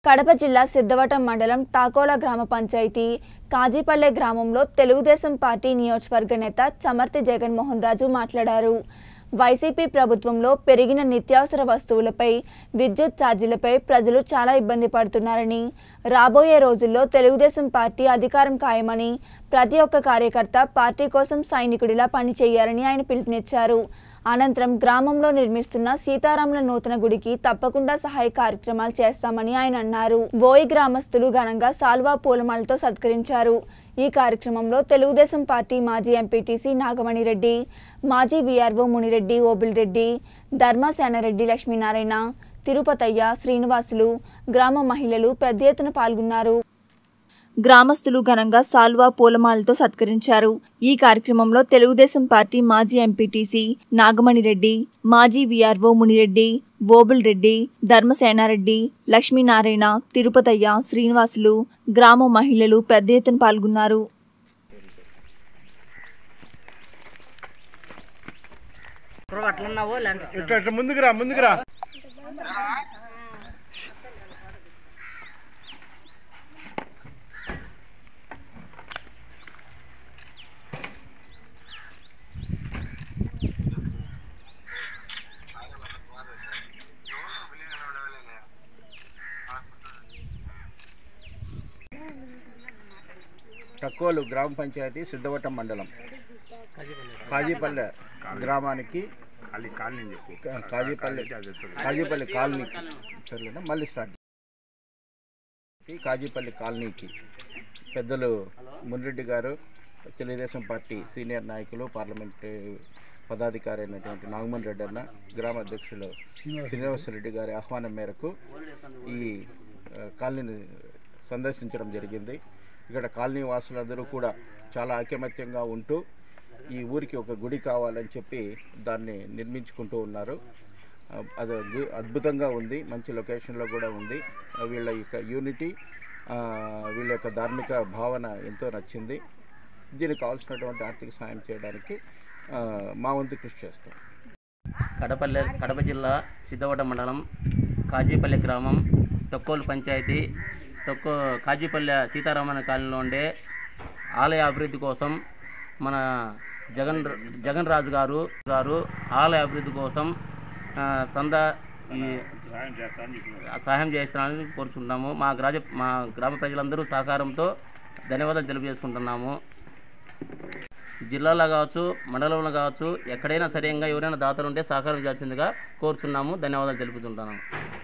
కడప జిల్లా సిద్ధవటం మండలం టాకోల గ్రామ పంచాయతీ కాజీపల్లె గ్రామంలో తెలుగుదేశం పార్టీ నియోజకవర్గ నేత చమర్తి జగన్మోహన్ రాజు మాట్లాడారు వైసీపీ ప్రభుత్వంలో పెరిగిన నిత్యావసర వస్తువులపై విద్యుత్ ఛార్జీలపై ప్రజలు చాలా ఇబ్బంది పడుతున్నారని రాబోయే రోజుల్లో తెలుగుదేశం పార్టీ అధికారం ఖాయమని ప్రతి ఒక్క కార్యకర్త పార్టీ కోసం సైనికుడిలా పనిచేయాలని ఆయన పిలుపునిచ్చారు అనంతరం గ్రామంలో నిర్మిస్తున్న సీతారాముల నూతన గుడికి తప్పకుండా సహాయ కార్యక్రమాలు చేస్తామని ఆయన అన్నారు ఓయి గ్రామస్తులు ఘనంగా సాల్వా పూలమాలతో సత్కరించారు ఈ కార్యక్రమంలో తెలుగుదేశం పార్టీ మాజీ ఎంపీటీసీ నాగమణి రెడ్డి మాజీ వీఆర్ఓ మునిరెడ్డి ఓబుల్రెడ్డి ధర్మసేనారెడ్డి లక్ష్మీనారాయణ తిరుపతయ్య శ్రీనివాసులు గ్రామ మహిళలు పెద్ద ఎత్తున పాల్గొన్నారు గ్రామస్తులు ఘనంగా సాల్వా పూలమాలతో సత్కరించారు ఈ కార్యక్రమంలో తెలుగుదేశం పార్టీ మాజీ ఎంపీటీసీ నాగమణి రెడ్డి మాజీ వీఆర్ఓ మునిరెడ్డి ఓబుల్ రెడ్డి ధర్మసేనారెడ్డి లక్ష్మీనారాయణ తిరుపతయ్య శ్రీనివాసులు గ్రామ మహిళలు పెద్ద ఎత్తున పాల్గొన్నారు ఇప్పుడు అట్లున్నావో లేదంటే ఇట్లా ఇట్లా ముందుకు రా ముందుకు రా తక్కువలు గ్రామ పంచాయతీ సిద్ధవటం మండలం కాజీపల్లె గ్రామానికి అది కాలనీ చెప్పు కా- కాజీపల్లి కాజీపల్లి కాలనీకి సరేనా మళ్ళీ స్టార్ట్ ఈ కాజీపల్లి కాలనీకి పెద్దలు మున్రెడ్డి గారు తెలుగుదేశం పార్టీ సీనియర్ నాయకులు పార్లమెంట్ పదాధికారి అయినటువంటి నాగమోహన్ రెడ్డి అన్న గ్రామ అధ్యక్షులు శ్రీనివాసరెడ్డి గారి ఆహ్వానం మేరకు ఈ ఆ, కాలనీని సందర్శించడం జరిగింది ఇక్కడ కాలనీ వాసులందరూ కూడా చాలా ఐకమత్యంగా ఉంటూ ఈ ఊరికి ఒక గుడి కావాలని చెప్పి దాన్ని నిర్మించుకుంటూ ఉన్నారు ఆ, అది అద్భు- అద్భుతంగా ఉంది మంచి లొకేషన్లో కూడా ఉంది ఆ, వీళ్ళ యొక్క యూనిటీ ఆ, వీళ్ళ యొక్క ధార్మిక భావన ఎంతో నచ్చింది దీనికి కావాల్సినటువంటి ఆర్థిక సాయం చేయడానికి ఆ, మా వంతు కృషి చేస్తాం కడపల్లె కడప జిల్లా సిద్ధవట మండలం కాజీపల్లె గ్రామం తొక్కోలు పంచాయతీ తొక్కో కాజీపల్లె సీతారామన్ కాలనీలో ఉండే ఆలయ అభివృద్ధి కోసం మన జగన్ జగన్ రాజు గారు గారు ఆలయ అభివృద్ధి కోసం ఆ, సంద ఈ సహాయం చేస్తానని కోరుచుంటున్నాము మా గ్రాజ మా గ్రామ ప్రజలందరూ సహకారంతో ధన్యవాదాలు తెలియజేసుకుంటున్నాము జిల్లాలో కావచ్చు మండలంలో కావచ్చు ఎక్కడైనా సరిగా ఎవరైనా దాతలు ఉంటే సహకారం చేయాల్సిందిగా కోరుచున్నాము ధన్యవాదాలు తెలుపుతుంటున్నాము